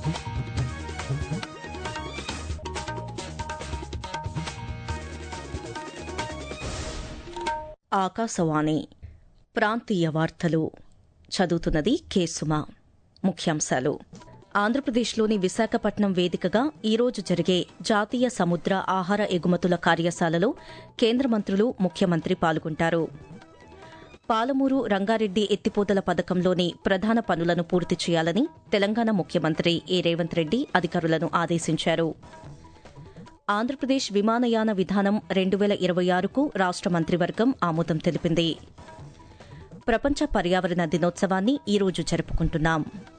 ఆకాశవాణి ప్రాంతీయ వార్తలు చదువుతున్నది కేసుమ ముఖ్యాంశాలు ఆంధ్రప్రదేశ్లోని విశాఖపట్నం వేదికగా ఈరోజు జరిగే జాతీయ సముద్ర ఆహార ఎగుమతుల కార్యశాలలో కేంద్ర మంత్రులు ముఖ్యమంత్రి పాల్గొంటారు పాలమూరు రంగారెడ్డి ఎత్తిపోతల పథకంలోని ప్రధాన పనులను పూర్తి చేయాలని తెలంగాణ ముఖ్యమంత్రి ఏ రేవంత్ రెడ్డి అధికారులను ఆదేశించారు ఆంధ్రప్రదేశ్ విమానయాన విధానం రెండు వేల ఇరవై ఆరుకు రాష్ట మంత్రివర్గం ఆమోదం తెలిపింది ప్రపంచ పర్యావరణ దినోత్సవాన్ని ఈరోజు జరుపుకుంటున్నాం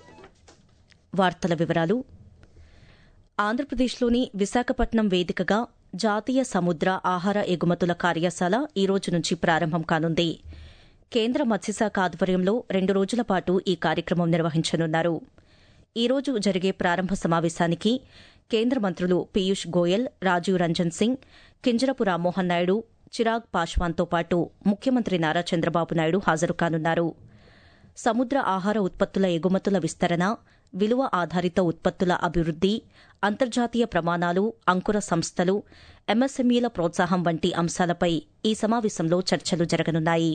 వార్తల వివరాలు ఆంధ్రప్రదేశ్లోని విశాఖపట్నం వేదికగా జాతీయ సముద్ర ఆహార ఎగుమతుల కార్యశాల ఈ రోజు నుంచి ప్రారంభం కానుంది కేంద్ర మత్స్యశాఖ ఆధ్వర్యంలో రెండు రోజుల పాటు ఈ కార్యక్రమం నిర్వహించనున్నారు ఈ రోజు జరిగే ప్రారంభ సమావేశానికి కేంద్ర మంత్రులు పీయూష్ గోయల్ రాజీవ్ రంజన్ సింగ్ కింజరపు రామ్మోహన్ నాయుడు చిరాగ్ పాశ్వాన్తో పాటు ముఖ్యమంత్రి నారా చంద్రబాబు నాయుడు హాజరు కానున్నారు సముద్ర ఆహార ఉత్పత్తుల ఎగుమతుల విస్తరణ విలువ ఆధారిత ఉత్పత్తుల అభివృద్ది అంతర్జాతీయ ప్రమాణాలు అంకుర సంస్థలు ఎంఎస్ఎంఈల ప్రోత్సాహం వంటి అంశాలపై ఈ సమావేశంలో చర్చలు జరగనున్నాయి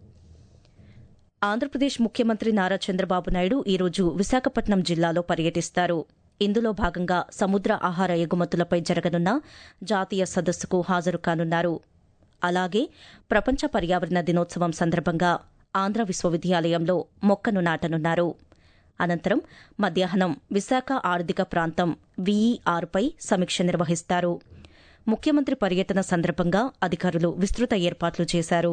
ఆంధ్రప్రదేశ్ ముఖ్యమంత్రి నారా చంద్రబాబు నాయుడు ఈరోజు విశాఖపట్నం జిల్లాలో పర్యటిస్తారు ఇందులో భాగంగా సముద్ర ఆహార ఎగుమతులపై జరగనున్న జాతీయ సదస్సుకు హాజరు కానున్నారు అలాగే ప్రపంచ పర్యావరణ దినోత్సవం సందర్భంగా ఆంధ్ర విశ్వవిద్యాలయంలో మొక్కను నాటనున్నారు అనంతరం మధ్యాహ్నం విశాఖ ఆర్థిక ప్రాంతం వీఈఆర్పై సమీక్ష నిర్వహిస్తారు ముఖ్యమంత్రి పర్యటన సందర్భంగా అధికారులు విస్తృత ఏర్పాట్లు చేశారు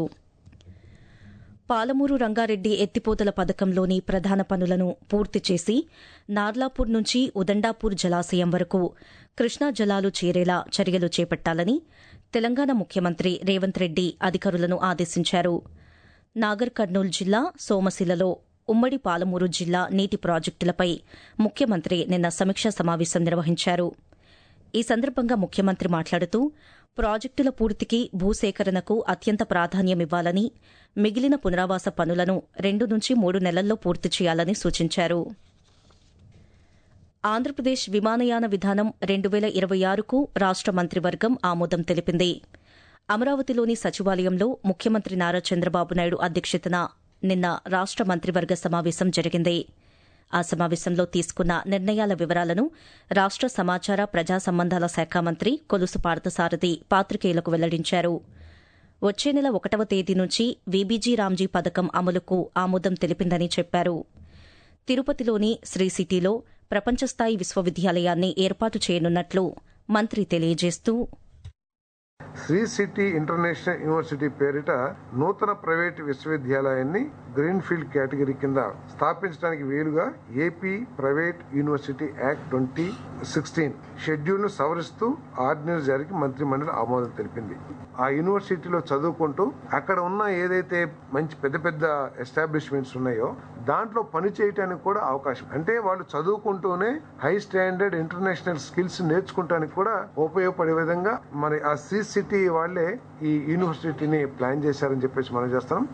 పాలమూరు రంగారెడ్డి ఎత్తిపోతల పథకంలోని ప్రధాన పనులను పూర్తి చేసి నార్లాపూర్ నుంచి ఉదండాపూర్ జలాశయం వరకు కృష్ణా జలాలు చేరేలా చర్యలు చేపట్టాలని తెలంగాణ ముఖ్యమంత్రి రేవంత్ రెడ్డి అధికారులను ఆదేశించారు నాగర్ కర్నూలు జిల్లా సోమశిలలో ఉమ్మడి పాలమూరు జిల్లా నీటి ప్రాజెక్టులపై ముఖ్యమంత్రి నిన్న సమీక్షా సమావేశం నిర్వహించారు ఈ సందర్భంగా ముఖ్యమంత్రి మాట్లాడుతూ ప్రాజెక్టుల పూర్తికి భూసేకరణకు అత్యంత ప్రాధాన్యమివ్వాలని మిగిలిన పునరావాస పనులను రెండు నుంచి మూడు నెలల్లో పూర్తి చేయాలని సూచించారు ఆంధ్రప్రదేశ్ విమానయాన విధానం రెండు వేల ఇరవై ఆరుకు రాష్ట మంత్రివర్గం ఆమోదం తెలిపింది అమరావతిలోని సచివాలయంలో ముఖ్యమంత్రి నారా చంద్రబాబు నాయుడు అధ్యక్షతన నిన్న రాష్ట మంత్రివర్గ సమావేశం జరిగింది ఆ సమావేశంలో తీసుకున్న నిర్ణయాల వివరాలను రాష్ట సమాచార ప్రజా సంబంధాల శాఖ మంత్రి కొలుసు పార్థసారథి పాత్రికేయులకు వెల్లడించారు వచ్చే నెల ఒకటవ తేదీ నుంచి వీబీజీ రామ్జీ పథకం అమలుకు ఆమోదం తెలిపిందని చెప్పారు తిరుపతిలోని శ్రీ సిటీలో ప్రపంచస్థాయి విశ్వవిద్యాలయాన్ని ఏర్పాటు చేయనున్నట్లు మంత్రి తెలియజేస్తూ శ్రీ సిటీ ఇంటర్నేషనల్ యూనివర్సిటీ పేరిట నూతన ప్రైవేట్ విశ్వవిద్యాలయాన్ని గ్రీన్ ఫీల్డ్ కేటగిరీ కింద స్థాపించడానికి వీలుగా A P private university act twenty sixteen schedule ను సవరిస్తూ ఆర్డినెన్స్ జారీకి మంత్రి మండలి ఆమోదం తెలిపింది ఆ యూనివర్సిటీలో చదువుకుంటూ అక్కడ ఉన్న ఏదైతే మంచి పెద్ద పెద్ద ఎస్టాబ్లిష్మెంట్స్ ఉన్నాయో దాంట్లో పని చేయటానికి కూడా అవకాశం అంటే వాళ్ళు చదువుకుంటూనే హై స్టాండర్డ్ ఇంటర్నేషనల్ స్కిల్స్ నేర్చుకుంటానికి కూడా ఉపయోగపడే విధంగా మరి ఆ సి సిటీ వాళ్లే ఈ యూనివర్సిటీని ప్లాన్ చేశారని చెప్పేసి మనం చేస్తాం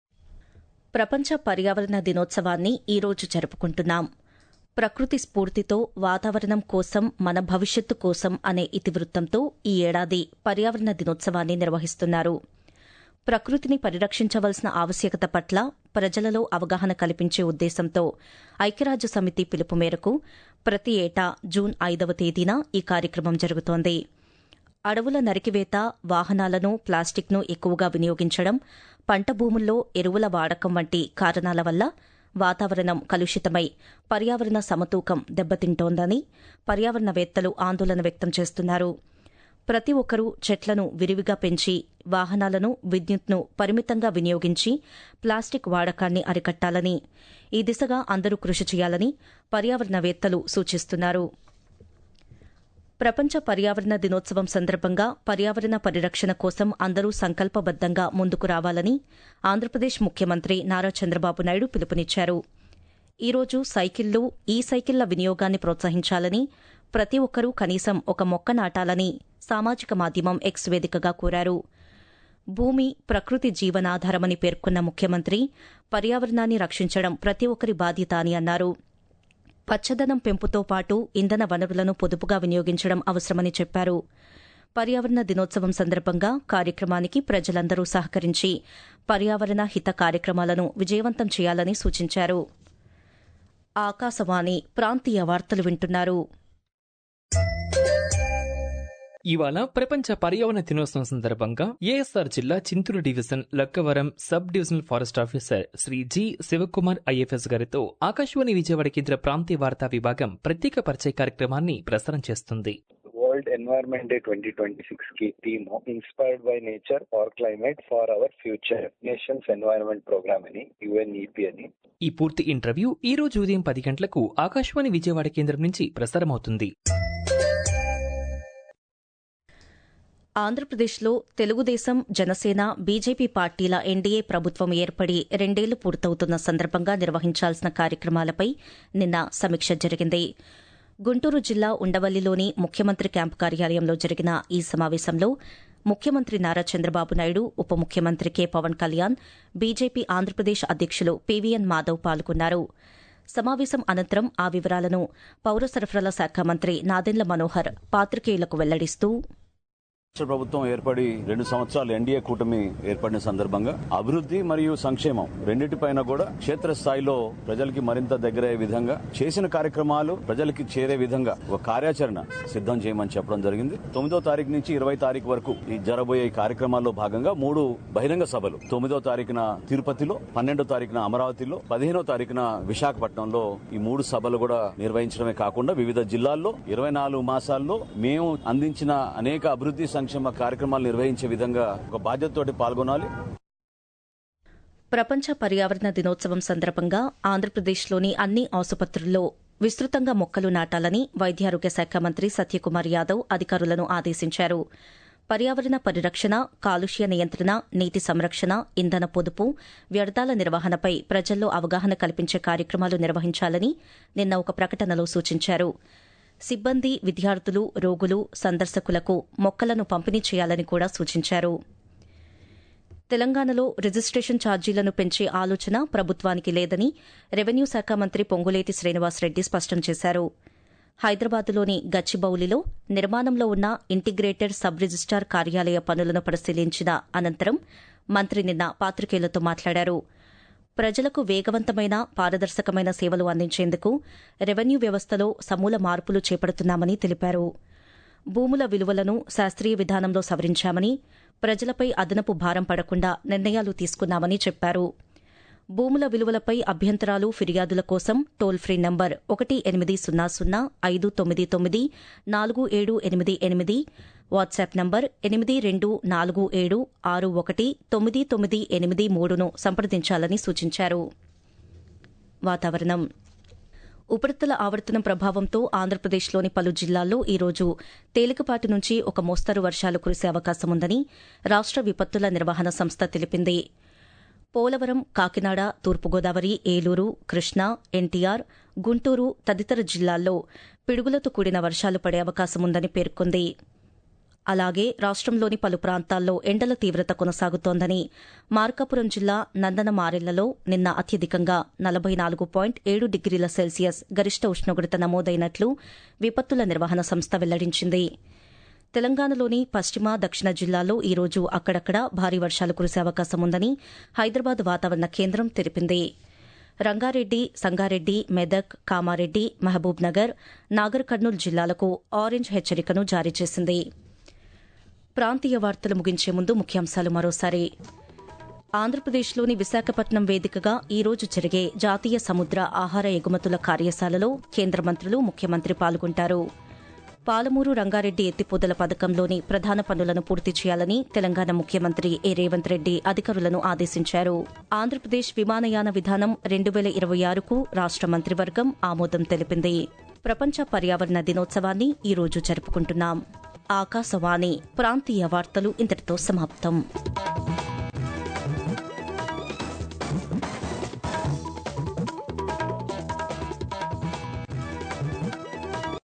ప్రపంచ పర్యావరణ దినోత్సవాన్ని ఈరోజు జరుపుకుంటున్నాం ప్రకృతి స్ఫూర్తితో వాతావరణం కోసం మన భవిష్యత్తు కోసం అనే ఇతివృత్తంతో ఈ ఏడాది పర్యావరణ దినోత్సవాన్ని నిర్వహిస్తున్నారు ప్రకృతిని పరిరక్షించవలసిన ఆవశ్యకత పట్ల ప్రజలలో అవగాహన కల్పించే ఉద్దేశంతో ఐక్యరాజ్య సమితి పిలుపు మేరకు ప్రతి ఏటా జూన్ ఐదవ తేదీన ఈ కార్యక్రమం జరుగుతోంది అడవుల నరికివేత వాహనాలను ప్లాస్టిక్ను ఎక్కువగా వినియోగించడం పంట భూముల్లో ఎరువుల వాడకం వంటి కారణాల వల్ల వాతావరణం కలుషితమై పర్యావరణ సమతూకం దెబ్బతింటోందని పర్యావరణవేత్తలు ఆందోళన వ్యక్తం చేస్తున్నారు ప్రతి ఒక్కరూ చెట్లను విరివిగా పెంచి వాహనాలను విద్యుత్ను పరిమితంగా వినియోగించి ప్లాస్టిక్ వాడకాన్ని అరికట్టాలని ఈ దిశగా అందరూ కృషి చేయాలని పర్యావరణవేత్తలు సూచిస్తున్నారు ప్రపంచ పర్యావరణ దినోత్సవం సందర్భంగా పర్యావరణ పరిరక్షణ కోసం అందరూ సంకల్పబద్దంగా ముందుకు రావాలని ఆంధ్రప్రదేశ్ ముఖ్యమంత్రి నారా చంద్రబాబు నాయుడు పిలుపునిచ్చారు ఈరోజు సైకిళ్లు ఈ సైకిళ్ల వినియోగాన్ని ప్రోత్సహించాలని ప్రతి ఒక్కరూ కనీసం ఒక మొక్క నాటాలని సామాజిక మాధ్యమం ఎక్స్ వేదికగా కోరారు భూమి ప్రకృతి జీవనాధారమని పేర్కొన్న ముఖ్యమంత్రి పర్యావరణాన్ని రక్షించడం ప్రతి ఒక్కరి బాధ్యత అని అన్నారు పచ్చదనం పెంపుతో పాటు ఇంధన వనరులను పొదుపుగా వినియోగించడం అవసరమని చెప్పారు పర్యావరణ దినోత్సవం సందర్భంగా కార్యక్రమానికి ప్రజలందరూ సహకరించి పర్యావరణ హిత కార్యక్రమాలను విజయవంతం చేయాలని సూచించారు ఆకాశవాణి ప్రాంతీయ వార్తలు వింటున్నారు ఇవాళ ప్రపంచ పర్యావరణ దినోత్సవం సందర్భంగా ఏఎస్ఆర్ జిల్లా Chintur division Lakkavaram sub divisional forest officer Shri G Sivakumar IFS గారితో ఆకాశవాణి విజయవాడ కేంద్ర ప్రాంతీయ వార్తా విభాగం ప్రత్యేక పరిచయ కార్యక్రమాన్ని ప్రసారం చేస్తుంది world environment day twenty twenty six కి theme inspired by nature for climate for our future nations environment programme అని యుఎన్ఈపి అని ఈ పూర్తి ఇంటర్వ్యూ ఈ రోజు ఉదయం పది గంటలకు ఆకాశవాణి విజయవాడ కేంద్రం నుంచి ప్రసారమవుతుంది ఆంధ్రప్రదేశ్లో తెలుగుదేశం జనసేన బీజేపీ పార్టీల ఎన్డీఏ ప్రభుత్వం ఏర్పడి రెండేళ్లు పూర్తవుతున్న సందర్భంగా నిర్వహించాల్సిన కార్యక్రమాలపై నిన్న సమీక్ష జరిగింది గుంటూరు జిల్లా ఉండవల్లిలోని ముఖ్యమంత్రి క్యాంపు కార్యాలయంలో జరిగిన ఈ సమావేశంలో ముఖ్యమంత్రి నారా చంద్రబాబు నాయుడు ఉప ముఖ్యమంత్రి కె పవన్ కళ్యాణ్ బీజేపీ ఆంధ్రప్రదేశ్ అధ్యక్షులు పీవీఎన్ మాధవ్ పాల్గొన్నారు సమావేశం అనంతరం ఆ వివరాలను పౌర సరఫరాల శాఖ మంత్రి నాదెండ్ల మనోహర్ పాత్రికేయులకు వెల్లడిస్తూ రాష్ట్ర ప్రభుత్వం ఏర్పడి రెండు సంవత్సరాలు ఎన్డీఏ కూటమి ఏర్పడిన సందర్భంగా అభివృద్ధి మరియు సంక్షేమం రెండింటిపైన కూడా క్షేత్రస్థాయిలో ప్రజలకి మరింత దగ్గరయ్యే విధంగా చేసిన కార్యక్రమాలు ప్రజలకి చేరే విధంగా ఒక కార్యాచరణ సిద్ధం చేయమని చెప్పడం జరిగింది తొమ్మిదో తారీఖు నుంచి ఇరవై తారీఖు వరకు ఈ జరబోయే ఈ కార్యక్రమాల్లో భాగంగా మూడు బహిరంగ సభలు తొమ్మిదో తారీఖున తిరుపతిలో పన్నెండో తారీఖున అమరావతిలో పదిహేనో తారీఖున విశాఖపట్నంలో ఈ మూడు సభలు కూడా నిర్వహించడమే కాకుండా వివిధ జిల్లాల్లో ఇరవై నాలుగు మాసాల్లో మేము అందించిన అనేక అభివృద్ధి సంక్షేమ కార్యక్రమాలు నిర్వహించే విధంగా ఒక బాధ్యతతోటి పాల్గొనాలి ప్రపంచ పర్యావరణ దినోత్సవం సందర్భంగా ఆంధ్రప్రదేశ్లోని అన్ని ఆసుపత్రుల్లో విస్తృతంగా మొక్కలు నాటాలని వైద్యారోగ్య శాఖ మంత్రి సత్యకుమార్ యాదవ్ అధికారులను ఆదేశించారు పర్యావరణ పరిరక్షణ కాలుష్య నియంత్రణ నీటి సంరక్షణ ఇంధన పొదుపు వ్యర్థాల నిర్వహణపై ప్రజల్లో అవగాహన కల్పించే కార్యక్రమాలు నిర్వహించాలని నిన్న ఒక ప్రకటనలో సూచించారు సిబ్బంది విద్యార్థులు రోగులు సందర్శకులకు మొక్కలను పంపిణీ చేయాలని కూడా సూచించారు తెలంగాణలో రిజిస్ట్రేషన్ ఛార్జీలను పెంచే ఆలోచన ప్రభుత్వానికి లేదని రెవెన్యూ శాఖ మంత్రి పొంగులేటి శ్రీనివాసరెడ్డి స్పష్టం చేశారు హైదరాబాద్లోని గచ్చిబౌలిలో నిర్మాణంలో ఉన్న ఇంటిగ్రేటెడ్ సబ్ రిజిస్టార్ కార్యాలయ పనులను పరిశీలించిన అనంతరం మంత్రి నిన్న పాత్రికేయులతో మాట్లాడారు ప్రజలకు వేగవంతమైన పారదర్శకమైన సేవలు అందించేందుకు రెవెన్యూ వ్యవస్థలో సమూల మార్పులు చేపడుతున్నామని తెలిపారు భూముల విలువలను శాస్త్రీయ విధానంలో సవరించామని ప్రజలపై అదనపు భారం పడకుండా నిర్ణయాలు తీసుకున్నామని చెప్పారు భూముల విలువలపై అభ్యంతరాలు ఫిర్యాదుల కోసం టోల్ ఫ్రీ నంబర్ ఒకటి ఎనిమిది సున్నా సున్నా ఐదు తొమ్మిది తొమ్మిది నాలుగు ఏడు ఎనిమిది ఎనిమిది వాట్సాప్ నంబర్ ఎనిమిది రెండు నాలుగు ఏడు ఆరు ఒకటి తొమ్మిది తొమ్మిది ఎనిమిది మూడును సంప్రదించాలని సూచించారు వాతావరణం ఉపరితల ఆవర్తనం ప్రభావంతో ఆంధ్రప్రదేశ్లోని పలు జిల్లాల్లో ఈరోజు తేలికపాటి నుంచి ఒక మోస్తరు వర్షాలు కురిసే అవకాశం ఉందని రాష్ట విపత్తుల నిర్వహణ సంస్థ తెలిపింది పోలవరం కాకినాడ తూర్పుగోదావరి ఏలూరు కృష్ణా ఎన్టీఆర్ గుంటూరు తదితర జిల్లాల్లో పిడుగులతో కూడిన వర్షాలు పడే అవకాశం ఉందని పేర్కొంది అలాగే రాష్ట్రంలోని పలు ప్రాంతాల్లో ఎండల తీవ్రత కొనసాగుతోందని మార్కాపురం జిల్లా నందనమారెళ్లలో నిన్న అత్యధికంగా నలభై నాలుగు పాయింట్ ఏడు డిగ్రీల సెల్సియస్ గరిష్ట ఉష్ణోగ్రత నమోదైనట్లు విపత్తుల నిర్వహణ సంస్థ వెల్లడించింది తెలంగాణలోని పశ్చిమ దక్షిణ జిల్లాల్లో ఈరోజు అక్కడక్కడ భారీ వర్షాలు కురిసే అవకాశం ఉందని హైదరాబాద్ వాతావరణ కేంద్రం తెలిపింది రంగారెడ్డి సంగారెడ్డి మెదక్ కామారెడ్డి మహబూబ్ నగర్ నాగర్ కర్నూలు జిల్లాలకు ఆరెంజ్ హెచ్చరికను జారీ చేసింది ప్రాంతీయ వార్తలు ముగించే ముందు ముఖ్యాంశాలు మరోసారి ఆంధ్రప్రదేశ్లోని విశాఖపట్నం వేదికగా ఈ రోజు జరిగే జాతీయ సముద్ర ఆహార ఎగుమతుల కార్యశాలలో కేంద్ర మంత్రులు ముఖ్యమంత్రి పాల్గొంటారు పాలమూరు రంగారెడ్డి ఎత్తిపోతల పథకంలోని ప్రధాన పనులను పూర్తి చేయాలని తెలంగాణ ముఖ్యమంత్రి ఏ రేవంత్ రెడ్డి అధికారులను ఆదేశించారు ఆంధ్రప్రదేశ్ విమానయాన విధానం రెండు వేల ఇరవై ఆరుకు రాష్ట మంత్రివర్గం ఆమోదం తెలిపింది ప్రపంచ పర్యావరణ దినోత్సవాన్ని ఈ రోజు జరుపుకుంటున్నాం ఆకాశవాణి ప్రాంతీయ వార్తలు ఇంతటితో సమాప్తం